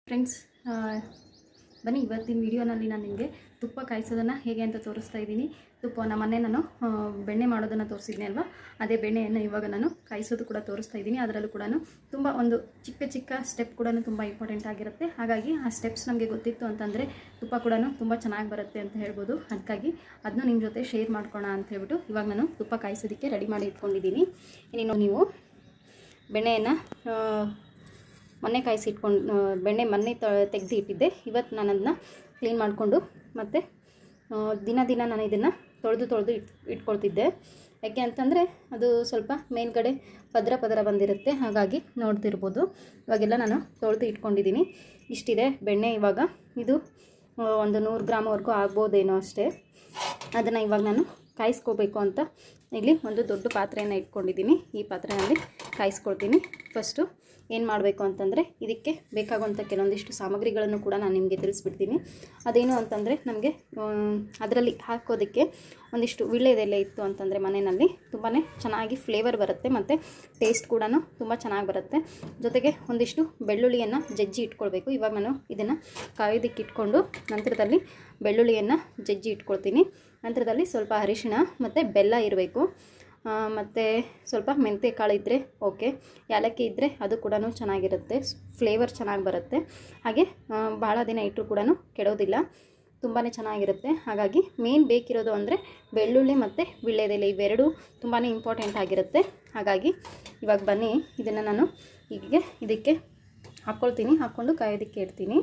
friends ಬನ್ನಿ ಇವತ್ತಿನ ವಿಡಿಯೋನಲ್ಲಿ ನಾನು ನಿಮಗೆ ತುಪ್ಪ ಕಾಯಿಸೋದನ್ನು ಹೇಗೆ ಅಂತ ತೋರಿಸ್ತಾ ಇದ್ದೀನಿ ತುಪ್ಪವನ್ನು ಮೊನ್ನೆ ನಾನು ಆ, ಬೆಣ್ಣೆ ಮಾಡೋದನ್ನು ತೋರಿಸಿದ್ದೆ ಅಲ್ವಾ ಅದೇ ಬೆಣ್ಣೆಯನ್ನು ಇವಾಗ ನಾನು ಕಾಯಿಸೋದು ಕೂಡ ತೋರಿಸ್ತಾ ಇದ್ದೀನಿ ಅದರಲ್ಲೂ ಕೂಡ ತುಂಬ ಒಂದು ಚಿಕ್ಕ ಚಿಕ್ಕ ಸ್ಟೆಪ್ ಕೂಡ ತುಂಬ ಇಂಪಾರ್ಟೆಂಟ್ ಆಗಿರುತ್ತೆ ಹಾಗಾಗಿ ಆ ಸ್ಟೆಪ್ಸ್ ನಮಗೆ ಗೊತ್ತಿತ್ತು ಅಂತಂದರೆ ತುಪ್ಪ ಕೂಡ ತುಂಬ ಚೆನ್ನಾಗಿ ಬರುತ್ತೆ ಅಂತ ಹೇಳ್ಬೋದು ಅದಕ್ಕಾಗಿ ಅದನ್ನು ನಿಮ್ಮ ಜೊತೆ ಶೇರ್ ಮಾಡ್ಕೋಣ ಅಂತ ಹೇಳ್ಬಿಟ್ಟು ಇವಾಗ ನಾನು ತುಪ್ಪ ಕಾಯಿಸೋದಕ್ಕೆ ರೆಡಿ ಮಾಡಿ ಇಟ್ಕೊಂಡಿದ್ದೀನಿ ಇನ್ನು ನೀವು ಬೆಣ್ಣೆಯನ್ನು ಮೊನ್ನೆ ಕಾಯಿಸಿ ಇಟ್ಕೊಂಡು ಆ, ಬೆಣ್ಣೆ ಮೊನ್ನೆ ತೆಗೆದು ಇಟ್ಟಿದ್ದೆ ಇವತ್ತು ನಾನು ಅದನ್ನ ಕ್ಲೀನ್ ಮಾಡಿಕೊಂಡು ಮತ್ತು ಆ, ದಿನ ದಿನ ನಾನು ಇದನ್ನು ತೊಳೆದು ತೊಳೆದು ಇಟ್ ಇಟ್ಕೊಳ್ತಿದ್ದೆ ಯಾಕೆ ಅಂತಂದರೆ ಅದು ಸ್ವಲ್ಪ ಮೇಲ್ಗಡೆ ಪದರ ಪದರ ಬಂದಿರುತ್ತೆ ಹಾಗಾಗಿ ನೋಡ್ತಿರ್ಬೋದು ಇವಾಗೆಲ್ಲ ನಾನು ತೊಳೆದು ಇಟ್ಕೊಂಡಿದ್ದೀನಿ ಇಷ್ಟಿದೆ ಬೆಣ್ಣೆ ಇವಾಗ ಇದು ಆ, ಒಂದು ನೂರು ಗ್ರಾಮ್ವರೆಗೂ ಆಗ್ಬೋದೇನೋ ಅಷ್ಟೇ ಅದನ್ನು ಇವಾಗ ನಾನು ಕಾಯಿಸ್ಕೋಬೇಕು ಅಂತ ಇಲ್ಲಿ ಒಂದು ದೊಡ್ಡ ಪಾತ್ರೆಯನ್ನು ಇಟ್ಕೊಂಡಿದ್ದೀನಿ ಈ ಪಾತ್ರೆಯಲ್ಲಿ ಕಾಯಿಸ್ಕೊಳ್ತೀನಿ ಫಸ್ಟು ಏನು ಮಾಡಬೇಕು ಅಂತಂದರೆ ಇದಕ್ಕೆ ಬೇಕಾಗುವಂಥ ಕೆಲವೊಂದಿಷ್ಟು ಸಾಮಗ್ರಿಗಳನ್ನು ಕೂಡ ನಾನು ನಿಮಗೆ ತಿಳಿಸ್ಬಿಡ್ತೀನಿ ಅದೇನು ಅಂತಂದರೆ ನಮಗೆ ಅದರಲ್ಲಿ ಹಾಕೋದಕ್ಕೆ ಒಂದಿಷ್ಟು ವೀಳ್ಯದೆಲೆ ಇತ್ತು ಅಂತಂದರೆ ಮನೆಯಲ್ಲಿ ತುಂಬಾ ಚೆನ್ನಾಗಿ ಫ್ಲೇವರ್ ಬರುತ್ತೆ ಮತ್ತು ಟೇಸ್ಟ್ ಕೂಡ ತುಂಬ ಚೆನ್ನಾಗಿ ಬರುತ್ತೆ ಜೊತೆಗೆ ಒಂದಿಷ್ಟು ಬೆಳ್ಳುಳ್ಳಿಯನ್ನು ಜಜ್ಜಿ ಇಟ್ಕೊಳ್ಬೇಕು ಇವಾಗ ನಾನು ಇದನ್ನು ಕಾಯೋದಕ್ಕೆ ಇಟ್ಕೊಂಡು ನಂತರದಲ್ಲಿ ಬೆಳ್ಳುಳ್ಳಿಯನ್ನು ಜಜ್ಜಿ ಇಟ್ಕೊಳ್ತೀನಿ ನಂತರದಲ್ಲಿ ಸ್ವಲ್ಪ ಅರಿಶಿಣ ಮತ್ತು ಬೆಲ್ಲ ಇರಬೇಕು ಮತ್ತು ಸ್ವಲ್ಪ ಮೆಂತ್ಯ ಕಾಳು ಇದ್ದರೆ ಓಕೆ ಏಲಕ್ಕಿ ಇದ್ದರೆ ಅದು ಕೂಡ ಚೆನ್ನಾಗಿರುತ್ತೆ ಫ್ಲೇವರ್ ಚೆನ್ನಾಗಿ ಬರುತ್ತೆ ಹಾಗೆ ಆ, ಭಾಳ ದಿನ ಇಟ್ಟರು ಕೂಡ ಕೆಡೋದಿಲ್ಲ ತುಂಬಾ ಚೆನ್ನಾಗಿರುತ್ತೆ ಹಾಗಾಗಿ ಮೇನ್ ಬೇಕಿರೋದು ಅಂದರೆ ಬೆಳ್ಳುಳ್ಳಿ ಮತ್ತು ವೀಳ್ಯದೆಲೆ ಇವೆರಡೂ ತುಂಬಾ ಇಂಪಾರ್ಟೆಂಟ್ ಆಗಿರುತ್ತೆ ಹಾಗಾಗಿ ಇವಾಗ ಬನ್ನಿ ಇದನ್ನು ನಾನು ಹೀಗೆ ಇದಕ್ಕೆ ಹಾಕ್ಕೊಳ್ತೀನಿ ಹಾಕ್ಕೊಂಡು ಕಾಯೋದಕ್ಕೆ ಇಡ್ತೀನಿ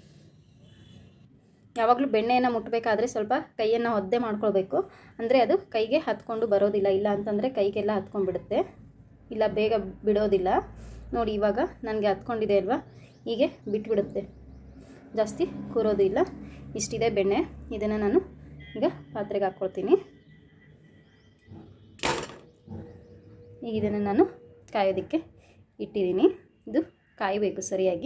ಯಾವಾಗಲೂ ಬೆಣ್ಣೆಯನ್ನು ಮುಟ್ಟಬೇಕಾದ್ರೆ ಸ್ವಲ್ಪ ಕೈಯನ್ನು ಒದ್ದೆ ಮಾಡ್ಕೊಳ್ಬೇಕು ಅಂದರೆ ಅದು ಕೈಗೆ ಹತ್ಕೊಂಡು ಬರೋದಿಲ್ಲ ಇಲ್ಲ ಅಂತಂದರೆ ಕೈಗೆಲ್ಲ ಹತ್ಕೊಂಡ್ಬಿಡುತ್ತೆ ಇಲ್ಲ ಬೇಗ ಬಿಡೋದಿಲ್ಲ ನೋಡಿ ಇವಾಗ ನನಗೆ ಹತ್ಕೊಂಡಿದೆ ಅಲ್ವಾ ಹೀಗೆ ಬಿಟ್ಬಿಡುತ್ತೆ ಜಾಸ್ತಿ ಕೂರೋದಿಲ್ಲ ಇಷ್ಟಿದೆ ಬೆಣ್ಣೆ ಇದನ್ನು ನಾನು ಈಗ ಪಾತ್ರೆಗೆ ಹಾಕ್ಕೊಳ್ತೀನಿ ಈಗ ಇದನ್ನು ನಾನು ಕಾಯೋದಕ್ಕೆ ಇಟ್ಟಿದ್ದೀನಿ ಇದು ಕಾಯಬೇಕು ಸರಿಯಾಗಿ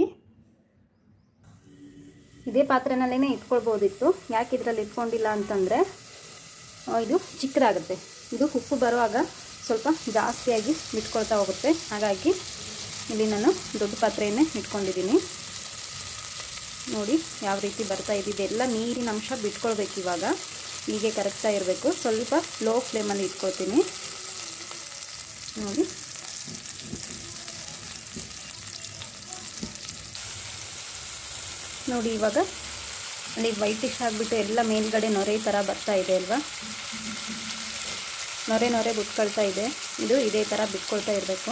ಇದೇ ಪಾತ್ರೆನಲ್ಲೇ ಇಟ್ಕೊಳ್ಬೋದಿತ್ತು ಯಾಕೆ ಇದರಲ್ಲಿ ಇಟ್ಕೊಂಡಿಲ್ಲ ಅಂತಂದರೆ ಆ, ಇದು ಚಿಕ್ಕದಾಗುತ್ತೆ ಇದು ಉಪ್ಪು ಬರುವಾಗ ಸ್ವಲ್ಪ ಜಾಸ್ತಿಯಾಗಿ ಬಿಟ್ಕೊಳ್ತಾ ಹೋಗುತ್ತೆ ಹಾಗಾಗಿ ಇಲ್ಲಿ ನಾನು ದೊಡ್ಡ ಪಾತ್ರೆಯನ್ನೇ ಇಟ್ಕೊಂಡಿದ್ದೀನಿ ನೋಡಿ ಯಾವ ರೀತಿ ಬರ್ತಾ ಇದೆ ಎಲ್ಲ ನೀರಿನ ಅಂಶ ಬಿಟ್ಕೊಳ್ಬೇಕು ಇವಾಗ ಹೀಗೆ ಕರೆಕ್ಟಾಗಿ ಇರಬೇಕು ಸ್ವಲ್ಪ ಲೋ ಫ್ಲೇಮಲ್ಲಿ ಇಟ್ಕೊಳ್ತೀನಿ ನೋಡಿ ನೋಡಿ ಇವಾಗ ಅಲ್ಲಿ ವೈಟಿಶ್ ಆಗಿಬಿಟ್ಟು ಎಲ್ಲ ಮೇಲ್ಗಡೆ ನೊರೆ ಥರ ಬರ್ತಾ ಇದೆ ಅಲ್ವಾ ನೊರೆ ನೊರೆ ಬಿಟ್ಕೊಳ್ತಾ ಇದೆ ಇದು ಇದೇ ಥರ ಬಿಟ್ಕೊಳ್ತಾ ಇರಬೇಕು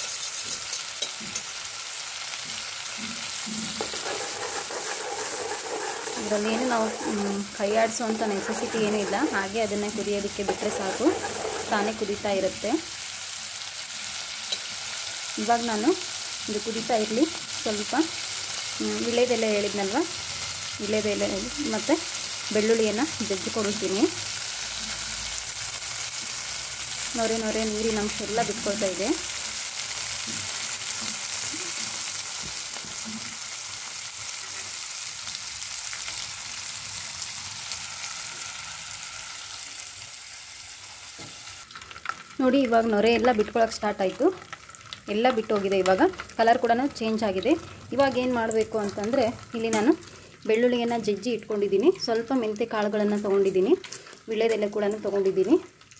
ಇದರಲ್ಲಿ ಏನು ನಾವು ಮ್, ಕೈ ಆಡಿಸುವಂಥ ನೆಸೆಸಿಟಿ ಏನೂ ಇಲ್ಲ ಹಾಗೆ ಅದನ್ನು ಕುದಿಯೋದಕ್ಕೆ ಬಿಟ್ಟರೆ ಸಾಕು ತಾನೇ ಕುದೀತಾ ಇರುತ್ತೆ ಇವಾಗ ನಾನು ಇದು ಕುದೀತಾ ಇರಲಿ ಸ್ವಲ್ಪ ಮ್, ವಿಳ್ಯದೆಲೆ ಹೇಳಿದ್ನಲ್ವ ವಿಳ್ಯದೆಲೆ ಮತ್ತು ಬೆಳ್ಳುಳ್ಳಿಯನ್ನು ಜಜ್ಜಿಕೊಳ್ತೀನಿ ನೊರೆ ನೊರೆ ನೀರಿನ ಅಂಶ ಎಲ್ಲ ಬಿಟ್ಕೊಳ್ತಾ ಇದೆ ನೋಡಿ ಇವಾಗ ನೊರೆ ಎಲ್ಲ ಬಿಟ್ಕೊಳಕ್ಕೆ ಸ್ಟಾರ್ಟ್ ಆಯಿತು ಎಲ್ಲ ಬಿಟ್ಟೋಗಿದೆ ಇವಾಗ ಕಲರ್ ಕೂಡ ಚೇಂಜ್ ಆಗಿದೆ ಇವಾಗ ಏನು ಮಾಡಬೇಕು ಅಂತಂದರೆ ಇಲ್ಲಿ ನಾನು ಬೆಳ್ಳುಳ್ಳಿಯನ್ನು ಜಜ್ಜಿ ಇಟ್ಕೊಂಡಿದ್ದೀನಿ ಸ್ವಲ್ಪ ಮೆಂತ್ಯ ಕಾಳುಗಳನ್ನು ತೊಗೊಂಡಿದ್ದೀನಿ ವಿಳ್ಯದೆಲೆ ಕೂಡ ತೊಗೊಂಡಿದ್ದೀನಿ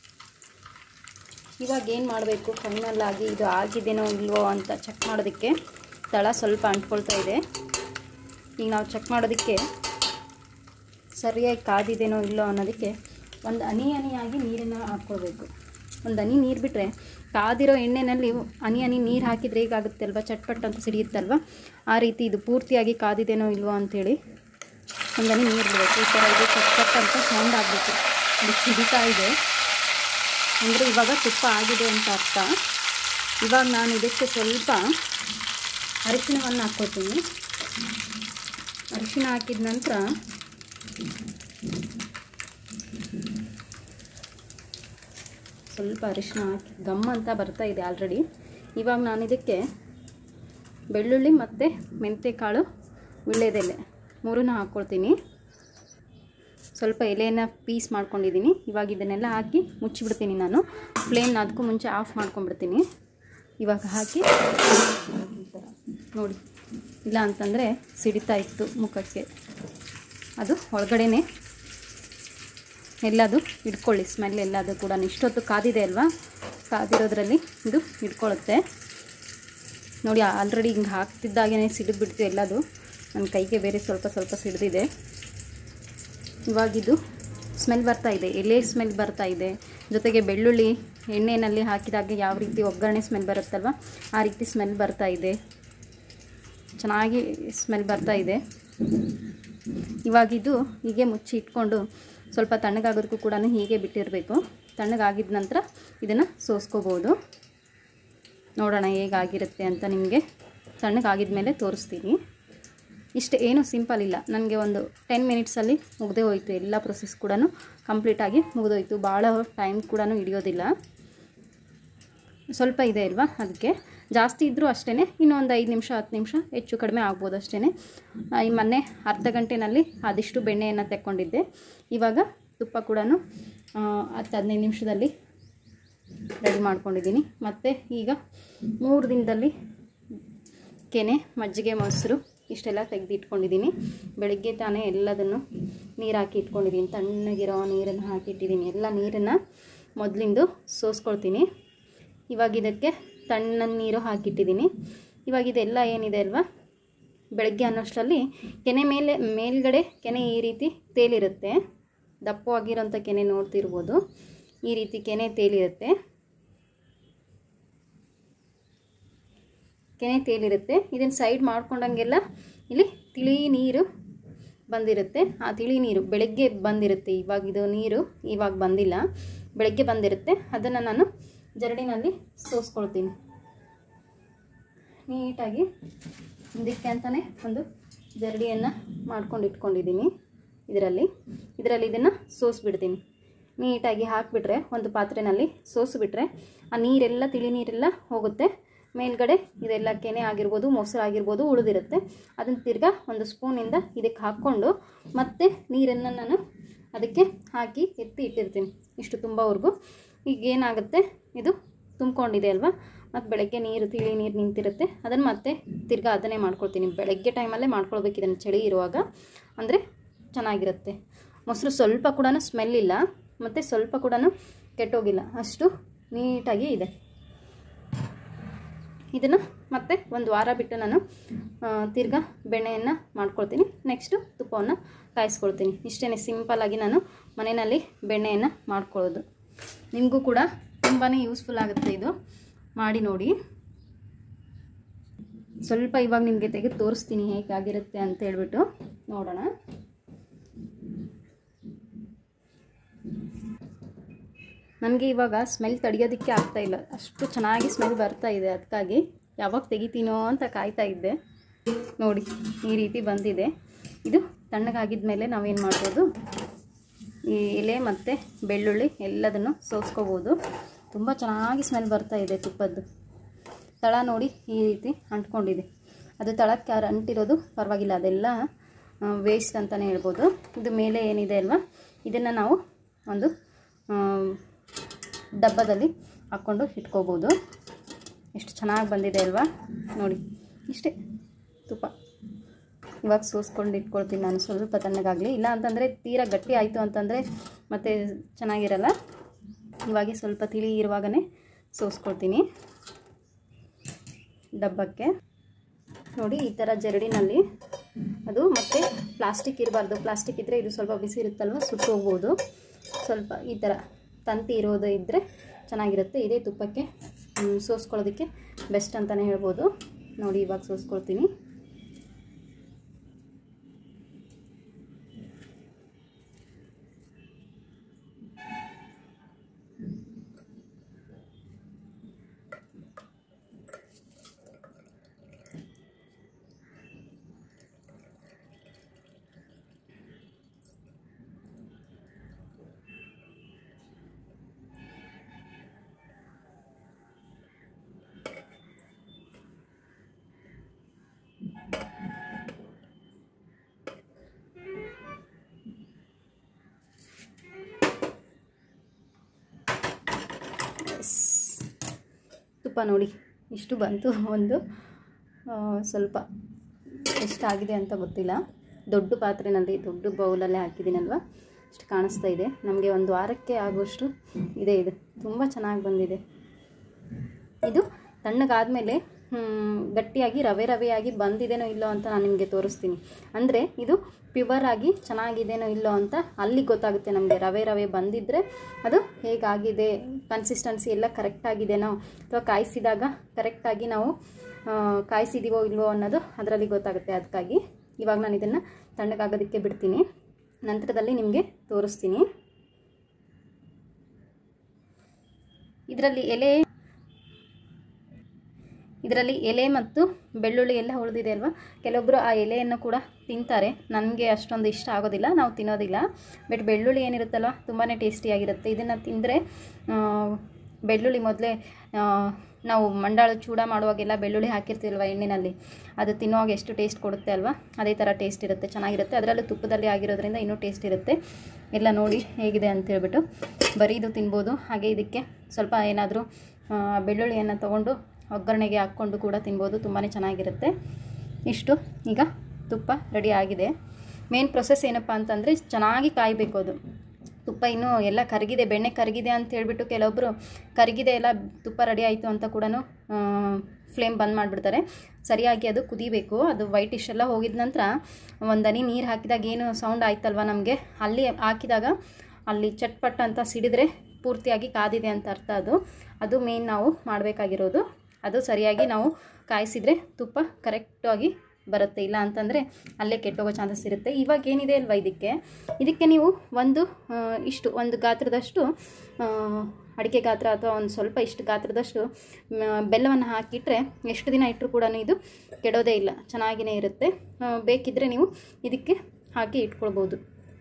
ಇವಾಗ ಏನು ಮಾಡಬೇಕು ಫೈನಲ್ ಆಗಿ ಇದು ಆಗಿದೆನೋ ಇಲ್ವೋ ಅಂತ ಚೆಕ್ ಮಾಡೋದಕ್ಕೆ ತಳ ಸ್ವಲ್ಪ ಅಂಟ್ಕೊಳ್ತಾ ಇದೆ ಈಗ ನಾವು ಚೆಕ್ ಮಾಡೋದಕ್ಕೆ ಸರಿಯಾಗಿ ಕಾದಿದೆನೋ ಇಲ್ಲೋ ಅನ್ನೋದಕ್ಕೆ ಒಂದು ಹನಿ ಹನಿಯಾಗಿ ನೀರನ್ನು ಹಾಕ್ಕೊಳ್ಬೇಕು ಒಂದು ಹನಿ ನೀರು ಬಿಟ್ಟರೆ ಕಾದಿರೋ ಎಣ್ಣೆನಲ್ಲಿ ಹನಿ ಹನಿ ನೀರು ಹಾಕಿದರೆ ಹೇಗಾಗುತ್ತೆ ಅಲ್ವಾ ಚಟ್ಪಟ್ ಅಂತ ಸಿಡಿಯುತ್ತಲ್ವ ಆ ರೀತಿ ಇದು ಪೂರ್ತಿಯಾಗಿ ಕಾದಿದೆನೋ ಇಲ್ವೋ ಅಂಥೇಳಿ ಒಂದು ಹನಿ ನೀರು ಬಿಡಬೇಕು ಈ ಥರ ಇದು ಚಟ್ಪಟ್ ಅಂತ ಸೌಂಡ್ ಆಗಬೇಕು ಇದು ಸಿಡಿತಾ ಇದೆ ಅಂದರೆ ಇವಾಗ ತುಪ್ಪ ಆಗಿದೆ ಅಂತ ಅರ್ಥ ಇವಾಗ ನಾನು ಇದಕ್ಕೆ ಸ್ವಲ್ಪ ಅರಿಶಿಣವನ್ನು ಹಾಕ್ಕೊಳ್ತೀನಿ ಅರಿಶಿಣ ಹಾಕಿದ ನಂತರ ಸ್ವಲ್ಪ ಅರಿಶಿಣ ಹಾಕಿ ಗಮ್ ಅಂತ ಬರ್ತಾ ಇದೆ ಆಲ್ರೆಡಿ ಇವಾಗ ನಾನು ಇದಕ್ಕೆ ಬೆಳ್ಳುಳ್ಳಿ ಮತ್ತು ಮೆಂತ್ಯಕಾಳು ವಿಳ್ಯದೆಲೆ ಮೂರನ್ನು ಹಾಕ್ಕೊಳ್ತೀನಿ ಸ್ವಲ್ಪ ಎಲೆಯನ್ನು ಪೀಸ್ ಮಾಡ್ಕೊಂಡಿದ್ದೀನಿ ಇವಾಗ ಇದನ್ನೆಲ್ಲ ಹಾಕಿ ಮುಚ್ಚಿಬಿಡ್ತೀನಿ ನಾನು ಫ್ಲೇಮ್ನ ಅದಕ್ಕೂ ಮುಂಚೆ ಆಫ್ ಮಾಡ್ಕೊಂಡ್ಬಿಡ್ತೀನಿ ಇವಾಗ ಹಾಕಿ ಈ ಥರ ನೋಡಿ ಇಲ್ಲ ಅಂತಂದರೆ ಸಿಡಿತಾ ಇತ್ತು ಮುಖಕ್ಕೆ ಅದು ಒಳಗಡೆನೆ ಎಲ್ಲದು ಇಟ್ಕೊಳ್ಳಿ ಸ್ಮೆಲ್ ಎಲ್ಲದು ಕೂಡ ಇಷ್ಟೊತ್ತು ಕಾದಿದೆ ಅಲ್ವಾ ಕಾದಿರೋದ್ರಲ್ಲಿ ಇದು ಇಟ್ಕೊಳ್ಳುತ್ತೆ ನೋಡಿ ಆಲ್ರೆಡಿ ಹಿಂಗೆ ಹಾಕ್ತಿದ್ದಾಗೇ ಸಿಡಿದ್ಬಿಡ್ತು ಎಲ್ಲದು ನನ್ನ ಕೈಗೆ ಬೇರೆ ಸ್ವಲ್ಪ ಸ್ವಲ್ಪ ಸಿಡಿದಿದೆ ಇವಾಗಿದು ಸ್ಮೆಲ್ ಬರ್ತಾ ಇದೆ ಎಲೆ ಸ್ಮೆಲ್ ಬರ್ತಾ ಇದೆ ಜೊತೆಗೆ ಬೆಳ್ಳುಳ್ಳಿ ಎಣ್ಣೆಯಲ್ಲಿ ಹಾಕಿದಾಗ ಯಾವ ರೀತಿ ಒಗ್ಗರಣೆ ಸ್ಮೆಲ್ ಬರುತ್ತಲ್ವ ಆ ರೀತಿ ಸ್ಮೆಲ್ ಬರ್ತಾ ಇದೆ ಚೆನ್ನಾಗಿ ಸ್ಮೆಲ್ ಬರ್ತಾ ಇದೆ ಇವಾಗಿದು ಹೀಗೆ ಮುಚ್ಚಿ ಇಟ್ಕೊಂಡು ಸ್ವಲ್ಪ ತಣ್ಣಗಾಗೋದಕ್ಕೂ ಕೂಡ ಹೀಗೆ ಬಿಟ್ಟಿರಬೇಕು ತಣ್ಣಗಾಗಿದ ನಂತರ ಇದನ್ನು ಸೋಸ್ಕೋಬೋದು ನೋಡೋಣ ಹೇಗಾಗಿರುತ್ತೆ ಅಂತ ನಿಮಗೆ ತಣ್ಣಗಾಗಿದ ಮೇಲೆ ತೋರಿಸ್ತೀನಿ ಇಷ್ಟು ಏನು ಸಿಂಪಲ್ ಇಲ್ಲ ನನಗೆ ಒಂದು ಟೆನ್ ಮಿನಿಟ್ಸಲ್ಲಿ ಮುಗ್ದೇ ಹೋಯಿತು ಎಲ್ಲ ಪ್ರೊಸೆಸ್ ಕೂಡ ಕಂಪ್ಲೀಟಾಗಿ ಮುಗಿದೋಯ್ತು ಭಾಳ ಟೈಮ್ ಕೂಡ ಹಿಡಿಯೋದಿಲ್ಲ ಸ್ವಲ್ಪ ಇದೆ ಅಲ್ವಾ ಅದಕ್ಕೆ ಜಾಸ್ತಿ ಇದ್ದರೂ ಅಷ್ಟೇ ಇನ್ನೊಂದು ಐದು ನಿಮಿಷ ಹತ್ತು ನಿಮಿಷ ಹೆಚ್ಚು ಕಡಿಮೆ ಆಗ್ಬೋದು ಅಷ್ಟೇ ಈ ಮೊನ್ನೆ ಅರ್ಧ ಗಂಟೆನಲ್ಲಿ ಅದಿಷ್ಟು ಬೆಣ್ಣೆಯನ್ನು ತೆಕ್ಕೊಂಡಿದ್ದೆ ಇವಾಗ ತುಪ್ಪ ಕೂಡ ಹತ್ತು ಹದಿನೈದು ನಿಮಿಷದಲ್ಲಿ ರೆಡಿ ಮಾಡ್ಕೊಂಡಿದ್ದೀನಿ ಮತ್ತು ಈಗ ಮೂರು ದಿನದಲ್ಲಿ ಕೆನೆ ಮಜ್ಜಿಗೆ ಮೊಸರು ಇಷ್ಟೆಲ್ಲ ತೆಗೆದು ಇಟ್ಕೊಂಡಿದ್ದೀನಿ ಬೆಳಗ್ಗೆ ತಾನೇ ಎಲ್ಲದನ್ನು ನೀರು ಹಾಕಿ ಇಟ್ಕೊಂಡಿದ್ದೀನಿ ತಣ್ಣಗಿರೋ ನೀರನ್ನು ಹಾಕಿಟ್ಟಿದ್ದೀನಿ ಎಲ್ಲ ನೀರನ್ನು ಮೊದಲಿಂದು ಸೋಸ್ಕೊಳ್ತೀನಿ ಇವಾಗ ಇದಕ್ಕೆ ತಣ್ಣ ನೀರು ಹಾಕಿಟ್ಟಿದ್ದೀನಿ ಇವಾಗ ಇದೆಲ್ಲ ಏನಿದೆ ಅಲ್ವಾ ಬೆಳಗ್ಗೆ ಅನ್ನೋಷ್ಟರಲ್ಲಿ ಕೆನೆ ಮೇಲೆ ಮೇಲ್ಗಡೆ ಕೆನೆ ಈ ರೀತಿ ತೇಲಿರುತ್ತೆ ದಪ್ಪವಾಗಿರೋಂಥ ಕೆನೆ ನೋಡ್ತಿರ್ಬೋದು ಈ ರೀತಿ ಕೆನೆ ತೇಲಿರುತ್ತೆ ಕೆನೆ ತೇಲಿರುತ್ತೆ ಇದನ್ನು ಸೈಡ್ ಮಾಡ್ಕೊಂಡಂಗೆಲ್ಲ ಇಲ್ಲಿ ತಿಳಿ ನೀರು ಬಂದಿರುತ್ತೆ ಆ ತಿಳಿ ನೀರು ಬೆಳಗ್ಗೆ ಬಂದಿರುತ್ತೆ ಇವಾಗ ಇದು ನೀರು ಇವಾಗ ಬಂದಿಲ್ಲ ಬೆಳಗ್ಗೆ ಬಂದಿರುತ್ತೆ ಅದನ್ನು ನಾನು ಜರಡಿನಲ್ಲಿ ಸೋಸ್ಕೊಳ್ತೀನಿ ನೀಟಾಗಿ ಇದಕ್ಕೆ ಅಂತಲೇ ಒಂದು ಜರಡಿಯನ್ನು ಮಾಡ್ಕೊಂಡು ಇಟ್ಕೊಂಡಿದ್ದೀನಿ ಇದರಲ್ಲಿ ಇದರಲ್ಲಿ ಇದನ್ನು ಸೋಸ್ಬಿಡ್ತೀನಿ ನೀಟಾಗಿ ಹಾಕಿಬಿಟ್ರೆ ಒಂದು ಪಾತ್ರೆಯಲ್ಲಿ ಸೋಸಿಬಿಟ್ರೆ ಆ ನೀರೆಲ್ಲ ತಿಳಿ ನೀರೆಲ್ಲ ಹೋಗುತ್ತೆ ಮೇಲ್ಗಡೆ ಇದೆಲ್ಲ ಕೆನೆ ಆಗಿರ್ಬೋದು ಮೊಸರು ಆಗಿರ್ಬೋದು ಉಳಿದಿರುತ್ತೆ ಅದನ್ನು ತಿರ್ಗಾ ಒಂದು ಸ್ಪೂನಿಂದ ಇದಕ್ಕೆ ಹಾಕ್ಕೊಂಡು ಮತ್ತೆ ನೀರನ್ನು ನಾನು ಅದಕ್ಕೆ ಹಾಕಿ ಎತ್ತಿ ಇಟ್ಟಿರ್ತೀನಿ ಇಷ್ಟು ತುಂಬವರೆಗೂ ಈಗ ಏನಾಗುತ್ತೆ ಇದು ತುಂಬ್ಕೊಂಡಿದೆ ಅಲ್ವಾ ಮತ್ತು ಬೆಳಗ್ಗೆ ನೀರು ತಿಳಿ ನೀರು ನಿಂತಿರುತ್ತೆ ಅದನ್ನು ಮತ್ತೆ ತಿರ್ಗಾ ಅದನ್ನೇ ಮಾಡ್ಕೊಳ್ತೀನಿ ಬೆಳಗ್ಗೆ ಟೈಮಲ್ಲೇ ಮಾಡ್ಕೊಳ್ಬೇಕು ಇದನ್ನು ಚಳಿ ಇರುವಾಗ ಅಂದರೆ ಚೆನ್ನಾಗಿರುತ್ತೆ ಮೊಸರು ಸ್ವಲ್ಪ ಕೂಡ ಸ್ಮೆಲ್ ಇಲ್ಲ ಮತ್ತು ಸ್ವಲ್ಪ ಕೂಡ ಕೆಟ್ಟೋಗಿಲ್ಲ ಅಷ್ಟು ನೀಟಾಗಿ ಇದೆ ಇದನ್ನು ಮತ್ತೆ ಒಂದು ವಾರ ಬಿಟ್ಟು ನಾನು ತಿರ್ಗಾ ಬೆಣ್ಣೆಯನ್ನು ಮಾಡ್ಕೊಳ್ತೀನಿ ನೆಕ್ಸ್ಟು ತುಪ್ಪವನ್ನು ಕಾಯಿಸ್ಕೊಳ್ತೀನಿ ಇಷ್ಟೇ ಸಿಂಪಲ್ಲಾಗಿ ನಾನು ಮನೆಯಲ್ಲಿ ಬೆಣ್ಣೆಯನ್ನು ಮಾಡ್ಕೊಳ್ಳೋದು ನಿಮಗೂ ಕೂಡ ತುಂಬಾ ಯೂಸ್ಫುಲ್ ಆಗುತ್ತೆ ಇದು ಮಾಡಿ ನೋಡಿ ಸ್ವಲ್ಪ ಇವಾಗ ನಿಮಗೆ ತೆಗೆದು ತೋರಿಸ್ತೀನಿ ಹೇಗಾಗಿರುತ್ತೆ ಅಂತ ಹೇಳ್ಬಿಟ್ಟು ನೋಡೋಣ ನನಗೆ ಇವಾಗ ಸ್ಮೆಲ್ ತಡೆಯೋದಕ್ಕೆ ಆಗ್ತಾ ಇಲ್ಲ ಅಷ್ಟು ಚೆನ್ನಾಗಿ ಸ್ಮೆಲ್ ಬರ್ತಾ ಇದೆ ಅದಕ್ಕಾಗಿ ಯಾವಾಗ ತೆಗಿತೀನೋ ಅಂತ ಕಾಯ್ತಾ ಇದ್ದೆ ನೋಡಿ ಈ ರೀತಿ ಬಂದಿದೆ ಇದು ತಣ್ಣಗಾಗಿದ ಮೇಲೆ ನಾವೇನು ಮಾಡ್ಬೋದು ಈ ಎಲೆ ಮತ್ತು ಬೆಳ್ಳುಳ್ಳಿ ಎಲ್ಲದನ್ನು ಸೋಸ್ಕೋಬೋದು ತುಂಬ ಚೆನ್ನಾಗಿ ಸ್ಮೆಲ್ ಬರ್ತಾ ಇದೆ ತುಪ್ಪದ್ದು ತಳ ನೋಡಿ ಈ ರೀತಿ ಅಂಟ್ಕೊಂಡಿದೆ ಅದು ತಳಕ್ಕೆ ಯಾರು ಅಂಟಿರೋದು ಪರವಾಗಿಲ್ಲ ಅದೆಲ್ಲ ವೇಸ್ಟ್ ಅಂತಲೇ ಹೇಳ್ಬೋದು ಇದು ಮೇಲೆ ಏನಿದೆ ಅಲ್ವಾ ಇದನ್ನು ನಾವು ಒಂದು ಡಬ್ಬದಲ್ಲಿ ಹಾಕ್ಕೊಂಡು ಇಟ್ಕೋಬೋದು ಎಷ್ಟು ಚೆನ್ನಾಗಿ ಬಂದಿದೆ ಅಲ್ವಾ ನೋಡಿ ಇಷ್ಟೇ ತುಪ್ಪ ಇವಾಗ ಸೋಸ್ಕೊಂಡು ಇಟ್ಕೊಳ್ತೀನಿ ನಾನು ಸ್ವಲ್ಪ ತಣ್ಣಗಾಗಲಿ ಇಲ್ಲ ಅಂತಂದರೆ ತೀರಾ ಗಟ್ಟಿ ಆಯಿತು ಅಂತಂದರೆ ಮತ್ತೆ ಚೆನ್ನಾಗಿರಲ್ಲ ಇವಾಗೆ ಸ್ವಲ್ಪ ತಿಳಿ ಇರುವಾಗಲೇ ಸೋಸ್ಕೊಳ್ತೀನಿ ಡಬ್ಬಕ್ಕೆ ನೋಡಿ ಈ ಥರ ಜರಡಿನಲ್ಲಿ ಅದು ಮತ್ತು ಪ್ಲಾಸ್ಟಿಕ್ ಇರಬಾರ್ದು ಪ್ಲಾಸ್ಟಿಕ್ ಇದ್ದರೆ ಇದು ಸ್ವಲ್ಪ ಬಿಸಿ ಇರುತ್ತಲ್ವ ಸುಟ್ಟು ಹೋಗ್ಬೋದು ಸ್ವಲ್ಪ ಈ ಥರ ತಂತಿ ಇರೋದು ಇದ್ದರೆ ಚೆನ್ನಾಗಿರುತ್ತೆ ಇದೇ ತುಪ್ಪಕ್ಕೆ ಸೋಸ್ಕೊಳ್ಳೋದಕ್ಕೆ ಬೆಸ್ಟ್ ಅಂತಲೇ ಹೇಳ್ಬೋದು ನೋಡಿ ಇವಾಗ ಸೋಸ್ಕೊಳ್ತೀನಿ ಎಸ್ ತುಪ್ಪ ನೋಡಿ ಇಷ್ಟು ಬಂತು ಒಂದು ಆ, ಸ್ವಲ್ಪ ಎಷ್ಟಾಗಿದೆ ಅಂತ ಗೊತ್ತಿಲ್ಲ ದೊಡ್ಡ ಪಾತ್ರೆನಲ್ಲಿ ದೊಡ್ಡ ಬೌಲಲ್ಲೇ ಹಾಕಿದ್ದೀನಲ್ವ ಇಷ್ಟು ಕಾಣಿಸ್ತಾ ಇದೆ ನಮಗೆ ಒಂದು ವಾರಕ್ಕೆ ಆಗುವಷ್ಟು ಇದೆ ಇದು ತುಂಬ ಚೆನ್ನಾಗಿ ಬಂದಿದೆ ಇದು ತಣ್ಣಗಾದಮೇಲೆ ಗಟ್ಟಿಯಾಗಿ ರವೆ ರವೆಯಾಗಿ ಬಂದಿದೆನೋ ಇಲ್ಲೋ ಅಂತ ನಾನು ನಿಮಗೆ ತೋರಿಸ್ತೀನಿ ಅಂದರೆ ಇದು ಪ್ಯೂವರ್ ಆಗಿ ಚೆನ್ನಾಗಿದೆನೋ ಇಲ್ಲೋ ಅಂತ ಅಲ್ಲಿ ಗೊತ್ತಾಗುತ್ತೆ ನಮಗೆ ರವೆ ರವೆ ಬಂದಿದ್ದರೆ ಅದು ಹೇಗಾಗಿದೆ ಕನ್ಸಿಸ್ಟೆನ್ಸಿ ಎಲ್ಲ ಕರೆಕ್ಟಾಗಿದೆನೋ ಅಥವಾ ಕಾಯಿಸಿದಾಗ ಕರೆಕ್ಟಾಗಿ ನಾವು ಆ, ಕಾಯಿಸಿದೀವೋ ಇಲ್ವೋ ಅನ್ನೋದು ಅದರಲ್ಲಿ ಗೊತ್ತಾಗುತ್ತೆ ಅದಕ್ಕಾಗಿ ಇವಾಗ ನಾನು ಇದನ್ನು ತಣ್ಣಗಾಗೋದಕ್ಕೆ ಬಿಡ್ತೀನಿ ನಂತರದಲ್ಲಿ ನಿಮಗೆ ತೋರಿಸ್ತೀನಿ ಇದರಲ್ಲಿ ಎಲೆ ಇದರಲ್ಲಿ ಎಲೆ ಮತ್ತು ಬೆಳ್ಳುಳ್ಳಿ ಎಲ್ಲ ಉಳಿದಿದೆ ಅಲ್ವಾ ಕೆಲವೊಬ್ಬರು ಆ ಎಲೆಯನ್ನು ಕೂಡ ತಿಂತಾರೆ ನನಗೆ ಅಷ್ಟೊಂದು ಇಷ್ಟ ಆಗೋದಿಲ್ಲ ನಾವು ತಿನ್ನೋದಿಲ್ಲ ಬಟ್ ಬೆಳ್ಳುಳ್ಳಿ ಏನಿರುತ್ತಲ್ವ ತುಂಬಾ ಟೇಸ್ಟಿಯಾಗಿರುತ್ತೆ ಇದನ್ನು ತಿಂದರೆ ಬೆಳ್ಳುಳ್ಳಿ ಮೊದಲೇ ನಾವು ಮಂಡಾಳು ಚೂಡ ಮಾಡುವಾಗೆಲ್ಲ ಬೆಳ್ಳುಳ್ಳಿ ಹಾಕಿರ್ತೀವಲ್ವ ಎಣ್ಣೆಯಲ್ಲಿ ಅದು ತಿನ್ನುವಾಗ ಎಷ್ಟು ಟೇಸ್ಟ್ ಕೊಡುತ್ತೆ ಅಲ್ವಾ ಅದೇ ಥರ ಟೇಸ್ಟ್ ಇರುತ್ತೆ ಚೆನ್ನಾಗಿರುತ್ತೆ ಅದರಲ್ಲೂ ತುಪ್ಪದಲ್ಲಿ ಆಗಿರೋದ್ರಿಂದ ಇನ್ನೂ ಟೇಸ್ಟ್ ಇರುತ್ತೆ ಎಲ್ಲ ನೋಡಿ ಹೇಗಿದೆ ಅಂತ ಹೇಳ್ಬಿಟ್ಟು ಬರೀ ಇದು ತಿನ್ಬೋದು ಹಾಗೆ ಇದಕ್ಕೆ ಸ್ವಲ್ಪ ಏನಾದರೂ ಬೆಳ್ಳುಳ್ಳಿಯನ್ನು ತೊಗೊಂಡು ಒಗ್ಗರಣೆಗೆ ಹಾಕ್ಕೊಂಡು ಕೂಡ ತಿನ್ಬೋದು ತುಂಬಾ ಚೆನ್ನಾಗಿರುತ್ತೆ ಇಷ್ಟು ಈಗ ತುಪ್ಪ ರೆಡಿ ಆಗಿದೆ ಮೇನ್ ಪ್ರೊಸೆಸ್ ಏನಪ್ಪ ಅಂತಂದರೆ ಚೆನ್ನಾಗಿ ಕಾಯಬೇಕು ಅದು ತುಪ್ಪ ಇನ್ನೂ ಎಲ್ಲ ಕರಗಿದೆ ಬೆಣ್ಣೆ ಕರಗಿದೆ ಅಂತ ಹೇಳ್ಬಿಟ್ಟು ಕೆಲವೊಬ್ಬರು ಕರಗಿದೆ ಎಲ್ಲ ತುಪ್ಪ ರೆಡಿ ಆಯಿತು ಅಂತ ಕೂಡ ಫ್ಲೇಮ್ ಬಂದ್ ಮಾಡಿಬಿಡ್ತಾರೆ ಸರಿಯಾಗಿ ಅದು ಕುದಿಬೇಕು ಅದು ವೈಟ್ ಇಶ್ ಎಲ್ಲ ಹೋಗಿದ ನಂತರ ಒಂದು ಹನಿ ನೀರು ಹಾಕಿದಾಗ ಏನು ಸೌಂಡ್ ಆಯ್ತಲ್ವ ನಮಗೆ ಅಲ್ಲಿ ಹಾಕಿದಾಗ ಅಲ್ಲಿ ಚಟ್ಪಟ್ ಅಂತ ಸಿಡಿದ್ರೆ ಪೂರ್ತಿಯಾಗಿ ಕಾದಿದೆ ಅಂತ ಅರ್ಥ ಅದು ಅದು ಮೇನ್ ನಾವು ಮಾಡಬೇಕಾಗಿರೋದು ಅದು ಸರಿಯಾಗಿ ನಾವು ಕಾಯಿಸಿದರೆ ತುಪ್ಪ ಕರೆಕ್ಟಾಗಿ ಬರುತ್ತೆ ಇಲ್ಲ ಅಂತಂದರೆ ಅಲ್ಲೇ ಕೆಟ್ಟೋಗೋ ಚಾನ್ಸಸ್ ಇರುತ್ತೆ ಇವಾಗ ಏನಿದೆ ಅಲ್ವಾ ಇದಕ್ಕೆ ಇದಕ್ಕೆ ನೀವು ಒಂದು ಆ, ಇಷ್ಟು ಒಂದು ಗಾತ್ರದಷ್ಟು ಆ, ಅಡಿಕೆ ಗಾತ್ರ ಅಥವಾ ಒಂದು ಸ್ವಲ್ಪ ಇಷ್ಟು ಗಾತ್ರದಷ್ಟು ಬೆಲ್ಲವನ್ನು ಹಾಕಿಟ್ರೆ ಎಷ್ಟು ದಿನ ಇಟ್ಟರು ಕೂಡ ಇದು ಕೆಡೋದೇ ಇಲ್ಲ ಚೆನ್ನಾಗಿಯೇ ಇರುತ್ತೆ ಆ, ಬೇಕಿದ್ದರೆ ನೀವು ಇದಕ್ಕೆ ಹಾಕಿ ಇಟ್ಕೊಳ್ಬೋದು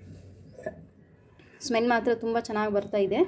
ಸ್ಮೆಲ್ ಮಾತ್ರ ತುಂಬ ಚೆನ್ನಾಗಿ ಬರ್ತಾ ಇದೆ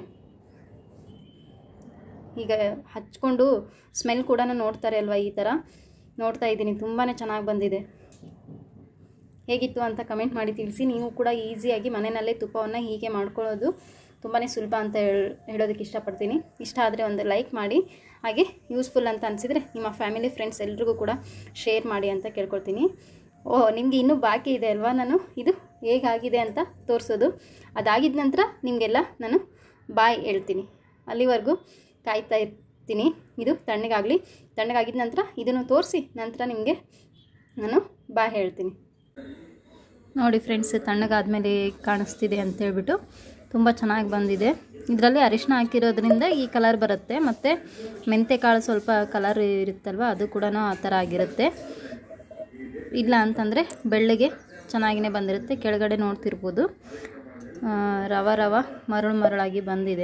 ಈಗ ಹಚ್ಕೊಂಡು ಸ್ಮೆಲ್ ಕೂಡ ನೋಡ್ತಾರೆ ಅಲ್ವಾ ಈ ಥರ ನೋಡ್ತಾ ಇದ್ದೀನಿ ತುಂಬಾ ಚೆನ್ನಾಗಿ ಬಂದಿದೆ ಹೇಗಿತ್ತು ಅಂತ ಕಮೆಂಟ್ ಮಾಡಿ ತಿಳಿಸಿ ನೀವು ಕೂಡ ಈಸಿಯಾಗಿ ಮನೆಯಲ್ಲೇ ತುಪ್ಪವನ್ನು ಹೀಗೆ ಮಾಡ್ಕೊಳ್ಳೋದು ತುಂಬಾ ಸುಲಭ ಅಂತ ಹೇಳ್ ಹೇಳೋದಕ್ಕೆ ಇಷ್ಟಪಡ್ತೀನಿ ಇಷ್ಟ ಆದರೆ ಒಂದು ಲೈಕ್ ಮಾಡಿ ಹಾಗೆ ಯೂಸ್ಫುಲ್ ಅಂತ ಅನಿಸಿದರೆ ನಿಮ್ಮ ಫ್ಯಾಮಿಲಿ ಫ್ರೆಂಡ್ಸ್ ಎಲ್ರಿಗೂ ಕೂಡ ಶೇರ್ ಮಾಡಿ ಅಂತ ಕೇಳ್ಕೊಳ್ತೀನಿ ಓ ನಿಮಗೆ ಇನ್ನೂ ಬಾಕಿ ಇದೆ ಅಲ್ವಾ ನಾನು ಇದು ಹೇಗಾಗಿದೆ ಅಂತ ತೋರಿಸೋದು ಅದಾಗಿದ ನಂತರ ನಿಮಗೆಲ್ಲ ನಾನು ಬಾಯ್ ಹೇಳ್ತೀನಿ ಅಲ್ಲಿವರೆಗೂ ಕಾಯ್ತಾ ಇರ್ತೀನಿ ಇದು ತಣ್ಣಗಾಗಲಿ ತಣ್ಣಗಾಗಿದ ನಂತರ ಇದನ್ನು ತೋರಿಸಿ ನಂತರ ನಿಮಗೆ ನಾನು ಬಾಯ್ ಹೇಳ್ತೀನಿ ನೋಡಿ ಫ್ರೆಂಡ್ಸ್ ತಣ್ಣಗಾದ್ಮೇಲೆ ಕಾಣಿಸ್ತಿದೆ ಅಂತ ಹೇಳ್ಬಿಟ್ಟು ತುಂಬ ಚೆನ್ನಾಗಿ ಬಂದಿದೆ ಇದರಲ್ಲಿ ಅರಿಶಿನ ಹಾಕಿರೋದ್ರಿಂದ ಈ ಕಲರ್ ಬರುತ್ತೆ ಮತ್ತು ಮೆಂತೆ ಕಾಳು ಸ್ವಲ್ಪ ಕಲರ್ ಇರುತ್ತಲ್ವ ಅದು ಕೂಡ ಆ ಥರ ಆಗಿರುತ್ತೆ ಇಲ್ಲ ಅಂತಂದರೆ ಬೆಳ್ಳಗೆ ಚೆನ್ನಾಗಿನೇ ಬಂದಿರುತ್ತೆ ಕೆಳಗಡೆ ನೋಡ್ತಿರ್ಬೋದು ಆ, ರವ ರವ ಮರಳು ಮರಳಾಗಿ ಬಂದಿದೆ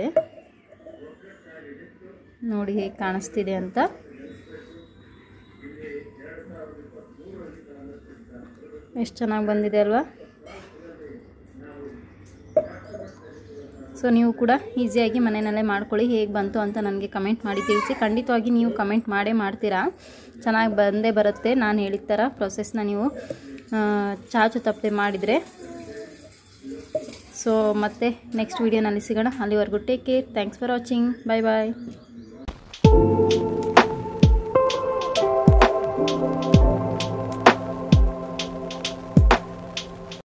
ನೋಡಿ ಹೇಗೆ ಕಾಣಿಸ್ತಿದೆ ಅಂತ ಎಷ್ಟು ಚೆನ್ನಾಗಿ ಬಂದಿದೆ ಅಲ್ವಾ ಸೊ ನೀವು ಕೂಡ ಈಸಿಯಾಗಿ ಮನೆಯಲ್ಲೇ ಮಾಡ್ಕೊಳ್ಳಿ ಹೇಗೆ ಬಂತು ಅಂತ ನನಗೆ ಕಮೆಂಟ್ ಮಾಡಿ ತಿಳಿಸಿ ಖಂಡಿತವಾಗಿ ನೀವು ಕಮೆಂಟ್ ಮಾಡೇ ಮಾಡ್ತೀರಾ ಚೆನ್ನಾಗಿ ಬಂದೇ ಬರುತ್ತೆ ನಾನು ಹೇಳಿದ ಥರ ಪ್ರೊಸೆಸ್ನ ನೀವು ಆ, ಚಾಚು ತಪ್ಪದೆ ಮಾಡಿದರೆ ಸೊ ಮತ್ತೆ ನೆಕ್ಸ್ಟ್ ವೀಡಿಯೋನಲ್ಲಿ ಸಿಗೋಣ ಅಲ್ಲಿವರೆಗೂ take care thanks for watching bye bye